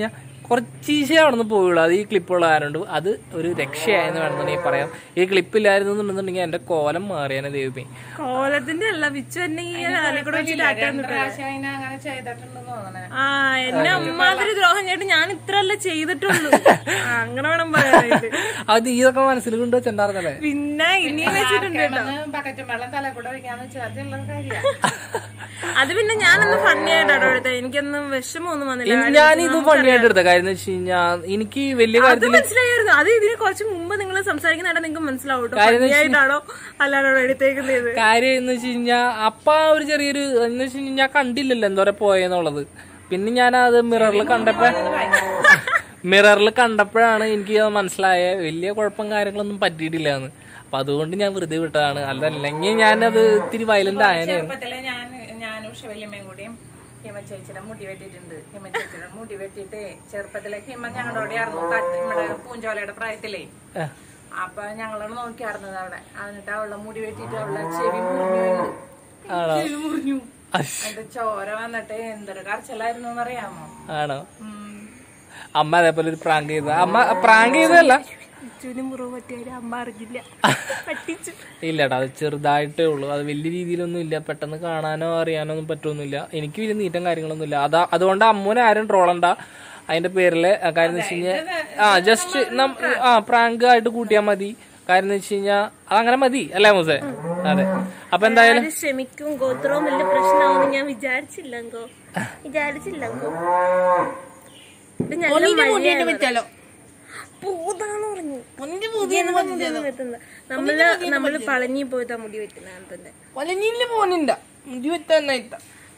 കുറച്ചീശേ അവിടെ നിന്ന് പോവുള്ളൂ അത് ഈ ക്ലിപ്പുള്ള ആരുണ്ട് അത് ഒരു രക്ഷയായെന്ന് വേണമെന്നുണ്ടെങ്കിൽ പറയാം ഈ ക്ലിപ്പില്ലായിരുന്നു എന്നുണ്ടെന്നുണ്ടെങ്കിൽ എന്റെ കോലം മാറിയാനെ ദൈവമേ കോലത്തിന്റെ അല്ല വിച്ചു എന്നെ ഈ കാലിൽ കൂടെ വെച്ചിട്ട് അറ്റാൻ രണ്ട് പ്രാവശ്യം അതിനെ അങ്ങനെ ചെയ്തിട്ടുണ്ടെന്ന് തോന്നണേ ആ എന്നെ അമ്മാതിരി ദ്രോഹം ചേട്ടൻ ഞാൻ ഇത്രല്ലേ ചെയ്തിട്ടുള്ളൂ ആ, അങ്ങനെ വേണം പറയാനായിട്ട് അത് ഇതൊക്കെ മനസ്സിൽ കൊണ്ട് വെച്ചിട്ടുണ്ടായിരുന്നല്ലേ പിന്നെ ഇനിയും വെച്ചിട്ടുണ്ട് കേട്ടോ ബക്കറ്റും വെള്ളം തല കൂടെ ഒഴിക്കാന്ന് വെച്ചാൽ അതുള്ള കാര്യമാണ് അത് പിന്നെ ഞാനൊന്ന് ഫണ്ണി ആയിട്ടാണ് എടുത്തത് എനിക്കൊന്നും വിഷമമൊന്നും വന്നില്ല ഞാൻ ഇത് പണിയായിട്ട് എടുത്ത കാര്യം എന്ന് വെച്ച് കഴിഞ്ഞാൽ എനിക്ക് വലിയ അത് കാര്യത്തിൽ മനസ്സിലായിരുന്നു അത് ഇതിന് കുറച്ച് മുമ്പ് നിങ്ങൾ സംസാരിക്കുന്നതായിട്ട് നിങ്ങൾക്ക് മനസ്സിലാവും കേട്ടോ ഫണ്ണി ആയിട്ടാണോ അല്ലാതാണോ എടുത്തേക്കുന്നത് കാര്യം എന്ന് വെച്ച് കഴിഞ്ഞാൽ അപ്പ ഒരു ചെറിയൊരു എന്ന് വെച്ച് കഴിഞ്ഞാൽ ഞാൻ കണ്ടില്ലല്ലോ എന്തോരെ പോയെന്നുള്ളത് പിന്നെ ഞാൻ അത് മിററിൽ കണ്ടപ്പോ മിററിൽ കണ്ടപ്പോഴാണ് എനിക്ക് അത് മനസ്സിലായ വലിയ കുഴപ്പം കാര്യങ്ങളൊന്നും പറ്റിയിട്ടില്ല എന്ന് അപ്പൊ അതുകൊണ്ട് ഞാൻ വെറുതെ വിട്ടതാണ് അതല്ലെങ്കിൽ ഞാനത് ഇത്തിരി വയലന്റ് ആയനെ ചെറുപ്പത്തിലെ ഞാൻ ഞാനും ശിവല്യമ്മയും കൂടിയും ഹിമ ചേച്ചിയുടെ മുടി വെട്ടിയിട്ടുണ്ട് ഹിമ ചേച്ചിയുടെ മുടി വെട്ടിയിട്ട് ചെറുപ്പത്തിലെ ഹിമ ഞങ്ങളുടെ കൂടെ ആയിരുന്നു തട്ട് നമ്മുടെ പൂഞ്ചോലയുടെ പ്രായത്തിലേ അപ്പൊ ഞങ്ങളോട് നോക്കിയായിരുന്നത് അവിടെ എന്നിട്ട് അവളെ മുടി വെട്ടിയിട്ട് അവളെ ചെവി മുറിഞ്ഞു ആണോ ചെവി മുറിഞ്ഞു അശ്, എന്നിട്ട് ചോര വന്നിട്ട് എന്തൊരു കരച്ചിലായിരുന്നു അറിയാമോ ആണോ അമ്മ അതേപോലെ ഒരു പ്രാങ്ക് ചെയ്ത അമ്മ പ്രാങ്ക് ചെയ്തതല്ല ചുനി മുറിവ് പറ്റിയാലും അമ്മ അറിഞ്ഞില്ല പറ്റിച്ചു ഇല്ലടാ അത് ചെറുതായിട്ടേ ഉള്ളൂ അത് വലിയ രീതിയിലൊന്നും ഇല്ല പെട്ടെന്ന് കാണാനോ അറിയാനോ ഒന്നും പറ്റൊന്നുമില്ല എനിക്ക് വലിയ നീറ്റം കാര്യങ്ങളൊന്നും ഇല്ല അതാ അതുകൊണ്ട് അമ്മൂനെ ആരും ട്രോളണ്ട അതിന്റെ പേരില് ആ കാര്യം എന്ന് വെച്ച് കഴിഞ്ഞാൽ ആ ജസ്റ്റ് ആ പ്രാങ്ക് ആയിട്ട് കൂട്ടിയാൽ മതി കാര്യം എന്ന് വെച്ച് കഴിഞ്ഞാൽ അതങ്ങനെ മതി അല്ലേ മൂസേ അതെ അപ്പൊ എന്തായാലും ആര് ക്ഷമിക്കും ഗോത്രവും വലിയ പ്രശ്നമാവുമെന്ന് ഞാൻ വിചാരിച്ചില്ലങ്കോ വിചാരിച്ചില്ലങ്കോ ഇത് ഞങ്ങളുടെ മഴയാണ്. പൂതാന്ന് പറഞ്ഞു വെട്ടുന്നത്. നമ്മള് നമ്മള് പളഞ്ഞി പോയതാ മുടി വെട്ടുന്ന തന്നെ വലഞ്ഞില്ല പോണിണ്ട മുടി വെട്ടാനായിട്ട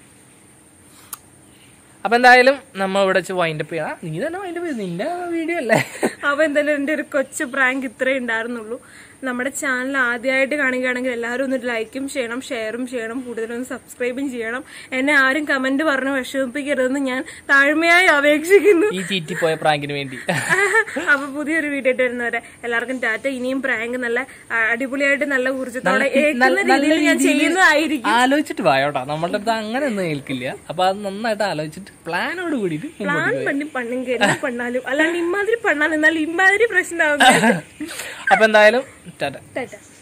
അപ്പൊ എന്തായാലും നമ്മ ഇവിടെ വെച്ച് വൈൻഡപ്പ് ചെയ്യണം നീ തന്നെ വൈൻഡപ്പ് ചെയ്ത് നിന്റെ വീഡിയോ അല്ലേ അപ്പൊ എന്തായാലും എന്റെ ഒരു കൊച്ചു പ്രാങ്ക് ഇത്രേ ഉണ്ടായിരുന്നുള്ളൂ നമ്മുടെ ചാനൽ ആദ്യമായിട്ട് കാണുകയാണെങ്കിൽ എല്ലാവരും ഒന്ന് ലൈക്കും ചെയ്യണം ഷെയറും ചെയ്യണം കൂടുതലൊന്ന് സബ്സ്ക്രൈബും ചെയ്യണം എന്നെ ആരും കമന്റ് പറഞ്ഞ് വിഷമിപ്പിക്കരുതെന്ന് ഞാൻ താഴ്മയായി അപേക്ഷിക്കുന്നു ഈ ചീറ്റിപ്പോയ പ്രാങ്കിന് വേണ്ടി അപ്പൊ പുതിയൊരു വീഡിയോ ഇട്ട് വരുന്നവരെ എല്ലാവർക്കും ടാറ്റ ഇനിയും പ്രാങ്ക് നല്ല ആ, അടിപൊളിയായിട്ട് നല്ല ഊർജ്ജത്തോടെ ഏൽക്കുന്ന രീതിയിൽ ഞാൻ ചെയ്യുന്നതായിരിക്കും ആലോചിച്ചിട്ട് വായോട്ടാ നമ്മളുടെ അടുത്ത് അങ്ങനെ ഒന്നും ഏൽക്കില്ല അപ്പൊ അത് നന്നായിട്ട് ആലോചിച്ചിട്ട് പ്ലാനോട് കൂടിയിട്ട് മുമ്പോട്ട് പ്ലാൻ പണി പണ്ണെങ്കിൽ എല്ലാം പണ്ണാലും അല്ലാണ്ട് ഇമാതിരി പണ്ണാൽ എന്നാൽ ഇമാതിരി പ്രശ്നമാകും അപ്പൊ എന്തായാലും ടാറ്റ ടാറ്റ